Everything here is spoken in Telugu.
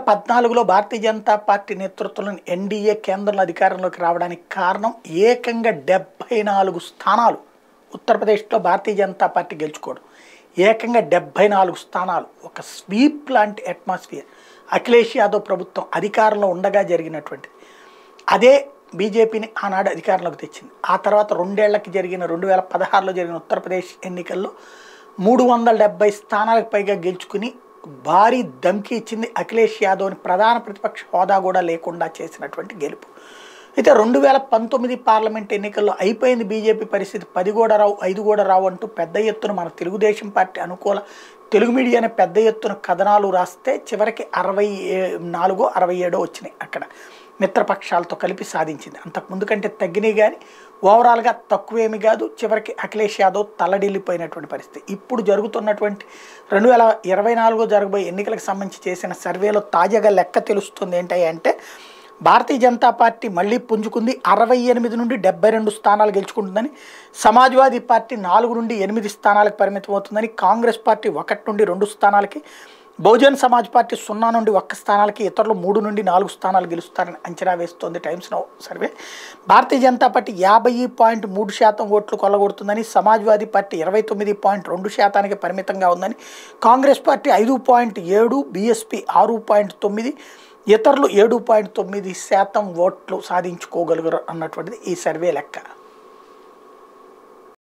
పద్నాలుగులో భారతీయ జనతా పార్టీ నేతృత్వంలోని ఎన్డీఏ కేంద్రంలో అధికారంలోకి రావడానికి కారణం ఏకంగా డెబ్బై నాలుగు స్థానాలు ఉత్తరప్రదేశ్లో భారతీయ జనతా పార్టీ గెలుచుకోవడం ఏకంగా డెబ్బై నాలుగు స్థానాలు ఒక స్వీప్ లాంటి అట్మాస్ఫియర్ అఖిలేష్ యాదవ్ ప్రభుత్వం అధికారంలో ఉండగా జరిగినటువంటిది అదే బీజేపీని ఆనాడు అధికారంలోకి తెచ్చింది ఆ తర్వాత రెండేళ్లకి జరిగిన రెండు వేల పదహారులో జరిగిన ఉత్తరప్రదేశ్ ఎన్నికల్లో మూడు వందల డెబ్బై స్థానాలకు పైగా గెలుచుకుని భారీ ధమ్కి ఇచ్చింది అఖిలేష్ యాదవ్ని ప్రధాన ప్రతిపక్ష హోదా కూడా లేకుండా చేసినటువంటి గెలుపు అయితే రెండు వేల పంతొమ్మిది పార్లమెంట్ ఎన్నికల్లో అయిపోయింది బీజేపీ పరిస్థితి పది కూడా రావు ఐదు కూడా రావు అంటూ పెద్ద ఎత్తున మన తెలుగుదేశం పార్టీ అనుకూల తెలుగు మీడియానే పెద్ద ఎత్తున కథనాలు రాస్తే చివరికి అరవై ఏ- నాలుగో అరవై ఏడో వచ్చినాయి అక్కడ మిత్రపక్షాలతో కలిపి సాధించింది అంతకుముందు కంటే తగ్గినాయి కానీ ఓవరాల్గా తక్కువేమి కాదు చివరికి అఖిలేష్ యాదవ్ తల్లడిల్లిపోయినటువంటి పరిస్థితి ఇప్పుడు జరుగుతున్నటువంటి రెండు వేల ఇరవై నాలుగో జరగబోయే ఎన్నికలకు సంబంధించి చేసిన సర్వేలో తాజాగా లెక్క తెలుస్తుంది ఏంటి అంటే భారతీయ జనతా పార్టీ మళ్ళీ పుంజుకుంది అరవై ఎనిమిది నుండి డెబ్బై రెండు స్థానాలు గెలుచుకుంటుందని సమాజ్వాదీ పార్టీ నాలుగు నుండి ఎనిమిది స్థానాలకు పరిమితం అవుతుందని కాంగ్రెస్ పార్టీ ఒకటి నుండి రెండు స్థానాలకి బహుజన్ సమాజ్ పార్టీ సున్నా నుండి ఒక్క స్థానాలకి ఇతరులు మూడు నుండి నాలుగు స్థానాలు గెలుస్తారని అంచనా వేస్తోంది Times Now survey Bharatiya Janata Party యాభై పాయింట్ మూడు శాతం ఓట్లు కొల్లగొడుతుందని సమాజ్వాదీ పార్టీ ఇరవై తొమ్మిది పాయింట్ రెండు శాతానికి పరిమితంగా ఉందని కాంగ్రెస్ పార్టీ ఐదు పాయింట్ ఏడు బీఎస్పీ ఆరు పాయింట్ తొమ్మిది ఇతరులు ఏడు పాయింట్ తొమ్మిది శాతం ఓట్లు సాధించుకోగలుగురు అన్నటువంటిది ఈ సర్వే లెక్క